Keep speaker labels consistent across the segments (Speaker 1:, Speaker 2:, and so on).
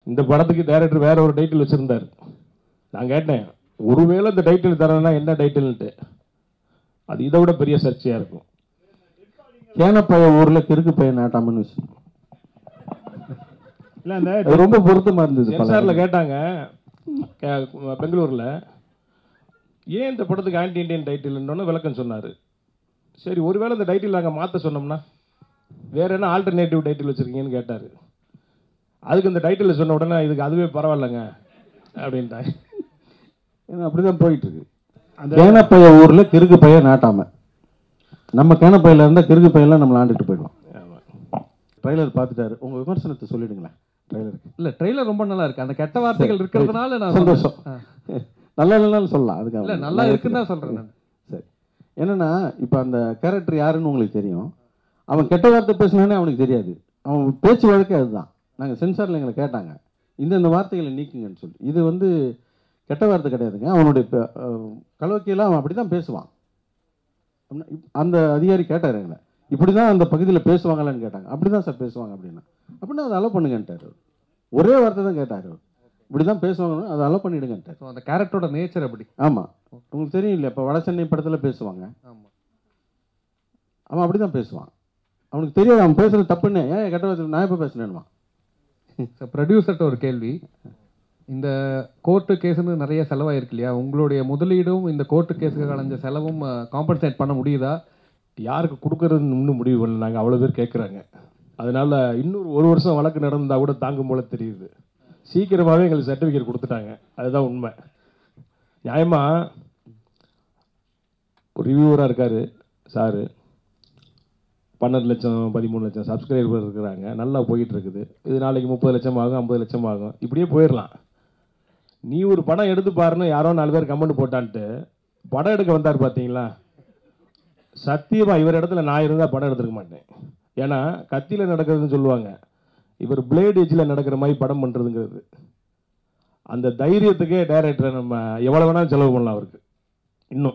Speaker 1: இந்த படத்துக்கு டைரக்டர் வேற ஒரு டைட்டில் வச்சுருந்தார் நான் கேட்டேன் ஒருவேளை இந்த டைட்டில் தரேன்னா என்ன டைட்டில்ன்ட்டு அது இதை விட பெரிய சர்ச்சையாக இருக்கும்
Speaker 2: கேனப்பைய ஊர்ல கிறுக்கு பையன் நாட்டாமன்னு விஷயம்
Speaker 1: இல்லை அந்த
Speaker 2: அது ரொம்ப பொருத்தமா இருந்தது பல
Speaker 1: சென்சாரில் கேட்டாங்க கே- பெங்களூரில் ஏன் இந்த படத்துக்கு ஆன்டி இண்டியன் டைட்டில்னு விளக்கம் சொன்னார் சரி ஒருவேளை இந்த டைட்டில் நாங்கள் மாற்ற சொன்னோம்னா வேற என்ன ஆல்டர்னேட்டிவ் டைட்டில் வச்சுருக்கீங்கன்னு கேட்டார் அதுக்கு இந்த டைட்டில் சொன்ன உடனே இதுக்கு அதுவே பரவாயில்லைங்க அப்படின்ட்டாங்க
Speaker 2: ஏன்னா அப்படிதான் போயிட்டு இருக்கு கேனப்பைய ஊர்ல கிறுக்கு பையன் நாட்டாம நம்ம கேனப்பையில இருந்தா கிறுக்கு பையன்லாம் நம்மள ஆண்டுட்டு போயிடுவோம்
Speaker 1: ஆமாம்
Speaker 2: ட்ரைலர் பார்த்துட்டாரு உங்க விமர்சனத்தை சொல்லிடுங்களேன் ட்ரைலருக்கு
Speaker 3: இல்ல ட்ரெய்லர் ரொம்ப நல்லா இருக்கு அந்த கெட்ட வார்த்தைகள் இருக்கிறதுனால நான்
Speaker 2: சந்தோஷம்
Speaker 3: சொன்னேன். ஆ.
Speaker 2: நல்லா இல்லைனாலும் சொல்லலாம் அதுக்காக
Speaker 3: இல்ல நல்லா இருக்குன்னு தான் சொல்றேன் நான்
Speaker 2: சரி என்னன்னா இப்போ அந்த கேரக்டர் யாருன்னு உங்களுக்கு தெரியும் அவன் கெட்ட வார்த்தை பேசினானே அவனுக்கு தெரியாது அவன் பேச்சு வழக்கே அதுதான் நாங்கள் சென்சாரில் எங்களை கேட்டாங்க இந்த இந்த வார்த்தைகளை நீக்குங்கன்னு சொல்லி இது வந்து கெட்ட வார்த்தை கிடையாதுங்க அவனுடைய ப- அஹ் கலோக்கியில் அவன் அப்படி தான் பேசுவான் அப்படின்னா, இப்- அந்த அதிகாரி கேட்டார் எங்களை இப்படி தான் அந்த பகுதியில் பேசுவாங்களான்னு கேட்டாங்க அப்படி தான் சார் பேசுவாங்க அப்படின்னா அப்படின்னா அதை அலோ பண்ணுங்கன்ட்டார் அவர். ஒரே வார்த்தை தான் கேட்டார் அவர் இப்படி தான் பேசுவாங்கன்னா அதை அலோ பண்ணிடுங்கன்ட்டார்
Speaker 3: So, அந்த கேரக்டரோட நேச்சர் அப்படி
Speaker 2: ஆமாம் உங்களுக்கு தெரியும் இல்லையா இப்போ வட சென்னை படத்தில் பேசுவாங்க
Speaker 3: ஆமா
Speaker 2: அவன் அப்படி தான் பேசுவான் அவனுக்கு தெரியாது அவன் பேசுறது தப்புன்னு ஏன் கெட்ட வார்த்தை நான் எப்போ பேசுனேன்மா
Speaker 3: ப்ரொடியூசர்கிட்ட ஒரு கேள்வி இந்த கோர்ட்டு கேஸ்னு நிறைய செலவாயிருக்கு இல்லையா உங்களுடைய முதலீடும் இந்த கோர்ட்டு கேஸுக்கு கலைஞ்ச செலவும் காம்பன்சேட் பண்ண முடியுதா
Speaker 1: யாருக்கு கொடுக்கறதுன்னு இன்னும் முடிவு பண்ணல நாங்கள் அவ்வளோ பேர் கேட்குறாங்க அதனால இன்னொரு ஒரு வருஷம் வழக்கு நடந்தா கூட தாங்கும் போல தெரியுது சீக்கிரமாகவே எங்களுக்கு சர்டிஃபிகேட் கொடுத்துட்டாங்க அதுதான் உண்மை நியாயமா ஒரு ரிவ்யூவராக இருக்கார் சாரு பன்னெண்டு லட்சம் பதிமூணு லட்சம் சப்ஸ்கிரைபர் இருக்கிறாங்க நல்லா போயிட்டு இருக்குது இது நாளைக்கு முப்பது லட்சம் ஆகும் ஐம்பது லட்சம் ஆகும் இப்படியே போயிடலாம் நீ ஒரு படம் எடுத்து பாருன்னு யாரோ நாலு பேர் கமெண்ட் போட்டான்ட்டு படம் எடுக்க வந்தார் பார்த்தீங்களா சத்தியமா இவர் இடத்துல நான் இருந்தால் படம் எடுத்துருக்க மாட்டேன் ஏன்னா கத்தியில் நடக்கிறதுன்னு சொல்லுவாங்க இவர் பிளேட் எஜ்ஜில் நடக்கிற மாதிரி படம் பண்ணுறதுங்கிறது அந்த தைரியத்துக்கே டைரக்டரை நம்ம எவ்வளோ வேணாலும் செலவு பண்ணலாம் அவருக்கு இன்னும்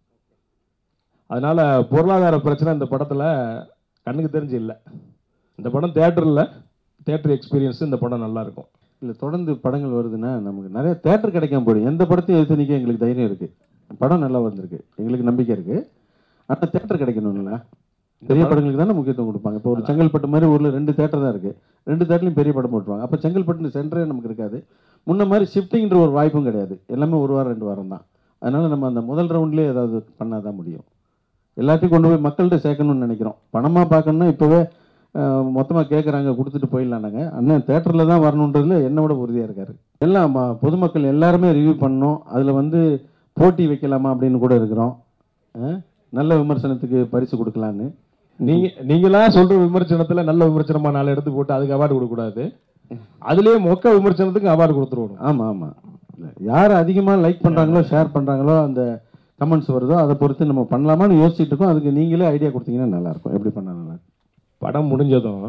Speaker 1: அதனால பொருளாதார பிரச்சனை இந்த படத்தில் கண்ணுக்கு தெரிஞ்சு இல்லை இந்த படம் தேட்டரில் தேட்டர் எக்ஸ்பீரியன்ஸ் இந்த படம் நல்லா இருக்கும்
Speaker 2: இல்லை தொடர்ந்து படங்கள் வருதுன்னா நமக்கு நிறைய தேட்டர் கிடைக்காம போயிடும் எந்த படத்தையும் எடுத்து நிற்க எங்களுக்கு தைரியம் இருக்குது படம் நல்லா வந்திருக்கு எங்களுக்கு நம்பிக்கை இருக்குது ஆனால் தேட்டர் கிடைக்கணும்ல பெரிய படங்களுக்கு தானே முக்கியத்துவம் கொடுப்பாங்க இப்போ ஒரு செங்கல்பட்டு மாதிரி ஊரில் ரெண்டு தேட்டர் தான் இருக்குது ரெண்டு தேட்டர்லையும் பெரிய படம் போட்டுருவாங்க அப்போ செங்கல்பட்டு சென்டரே நமக்கு இருக்காது முன்ன மாதிரி ஷிஃப்டிங்கிற ஒரு வாய்ப்பும் கிடையாது எல்லாமே ஒரு வாரம் ரெண்டு வாரம் தான் அதனால் நம்ம அந்த முதல் ரவுண்ட்லேயே ஏதாவது பண்ணால் தான் முடியும் எல்லாத்தையும் கொண்டு போய் மக்கள்கிட்ட சேர்க்கணும்னு நினைக்கிறோம் பணமாக பார்க்கணுன்னா இப்போவே மொத்தமாக கேட்குறாங்க கொடுத்துட்டு போயிடலானாங்க அண்ணன் தேட்டரில் தான் வரணுன்றதுல என்னை விட உறுதியாக இருக்காரு எல்லாம் ம- பொதுமக்கள் எல்லாருமே ரிவ்யூ பண்ணணும் அதில் வந்து போட்டி வைக்கலாமா அப்படின்னு கூட இருக்கிறோம் அஹ், நல்ல விமர்சனத்துக்கு பரிசு கொடுக்கலான்னு
Speaker 1: நீங்க நீங்களா சொல்ற விமர்சனத்துல நல்ல விமர்சனமா நாலு எடுத்து போட்டு அதுக்கு அவார்டு கொடுக்கக்கூடாது அதுலயே மொக்க விமர்சனத்துக்கு அவார்டு கொடுத்துருவோம்
Speaker 2: ஆமாம் ஆமாம் இல்லை யார் அதிகமாக லைக் பண்ணுறாங்களோ ஷேர் பண்ணுறாங்களோ அந்த கமெண்ட்ஸ் வருதோ அதை பொறுத்து நம்ம பண்ணலாமான்னு யோசிச்சுட்டு இருக்கோம் அதுக்கு நீங்களே ஐடியா கொடுத்தீங்கன்னா நல்லாயிருக்கும் எப்படி பண்ணால் நல்லா இருக்கும்?
Speaker 1: படம் முடிஞ்சதும்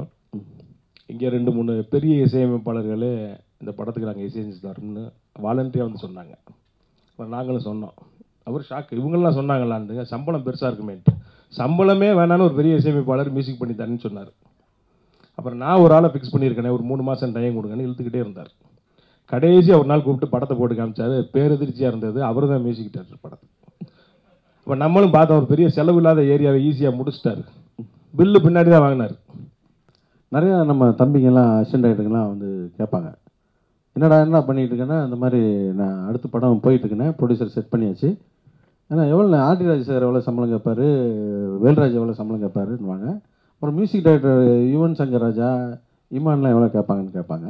Speaker 1: இங்கே ரெண்டு மூணு பெரிய இசையமைப்பாளர்களே இந்த படத்துக்கு நாங்கள் இசையமைச்சு தரோம்னு வாலண்டியாக வந்து சொன்னாங்க அப்புறம் நாங்களும் சொன்னோம் அவர் ஷாக் இவங்கெல்லாம் சொன்னாங்களான்னு சம்பளம் பெருசாக இருக்குமேன்ட்டு சம்பளமே வேணான்னு ஒரு பெரிய இசையமைப்பாளர் மியூசிக் பண்ணி தரேன்னு சொன்னார் அப்புறம் நான் ஒரு ஆளை ஃபிக்ஸ் பண்ணியிருக்கேனே ஒரு மூணு மாதம் டைம் கொடுங்கன்னு இழுத்துக்கிட்டே இருந்தார் கடைசி ஒரு நாள் கூப்பிட்டு படத்தை போட்டு காமிச்சாரு பேரெதிர்ச்சியாக இருந்தது அவர் தான் மியூசிக் டேரக்டர் படத்துக்கு இப்போ நம்மளும் பார்த்தோம் ஒரு பெரிய செலவு இல்லாத ஏரியாவை ஈஸியாக முடிச்சிட்டாரு பில்லு பின்னாடி தான் வாங்கினார்
Speaker 2: நிறையா நம்ம தம்பிங்கெல்லாம் அசிஸ்டன்ட் ஆகிட்டுங்கெல்லாம் வந்து கேட்பாங்க என்னடா என்ன பண்ணிட்டு இருக்கேன்னா இந்த மாதிரி நான் அடுத்த படம் போயிட்டு இருக்கேனே ப்ரொடியூசர் செட் பண்ணியாச்சு ஏன்னா எவ்வளோ ஆர்டிராஜ் சார் எவ்வளோ சம்பளம் கேட்பாரு வேல்ராஜ் எவ்வளோ சம்பளம் கேட்பாருன்னுவாங்க அப்புறம் மியூசிக் டைரக்டர் யுவன் சங்கர் ராஜா இமான்லாம் எவ்வளோ கேட்பாங்கன்னு கேட்பாங்க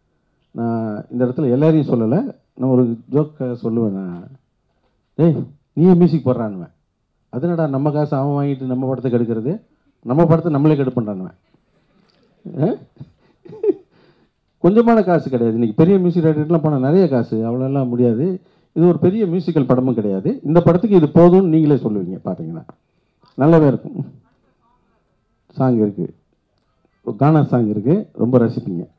Speaker 2: நான் இந்த இடத்துல எல்லாரையும் சொல்லலை நான் ஒரு ஜோக்காக சொல்லுவேன் நான் டேய் நீயே மியூசிக் போடுறான்னுவேன் அதனடா நம்ம காசு அவன் வாங்கிட்டு நம்ம படத்துக்கு எடுக்கிறது நம்ம படத்தை நம்மளே கெடுப்புன்றானுவேன் கொஞ்சமான காசு கிடையாது இன்னைக்கு பெரிய மியூசிக் டைரக்டர்லாம் போனால் நிறைய காசு அவ்வளோலாம் முடியாது இது ஒரு பெரிய மியூசிக்கல் படமும் கிடையாது இந்த படத்துக்கு இது போதும்னு நீங்களே சொல்லுவீங்க பார்த்தீங்கன்னா நல்லாவே இருக்கும் சாங் இருக்குது கானா சாங் இருக்குது ரொம்ப ரசிப்பீங்க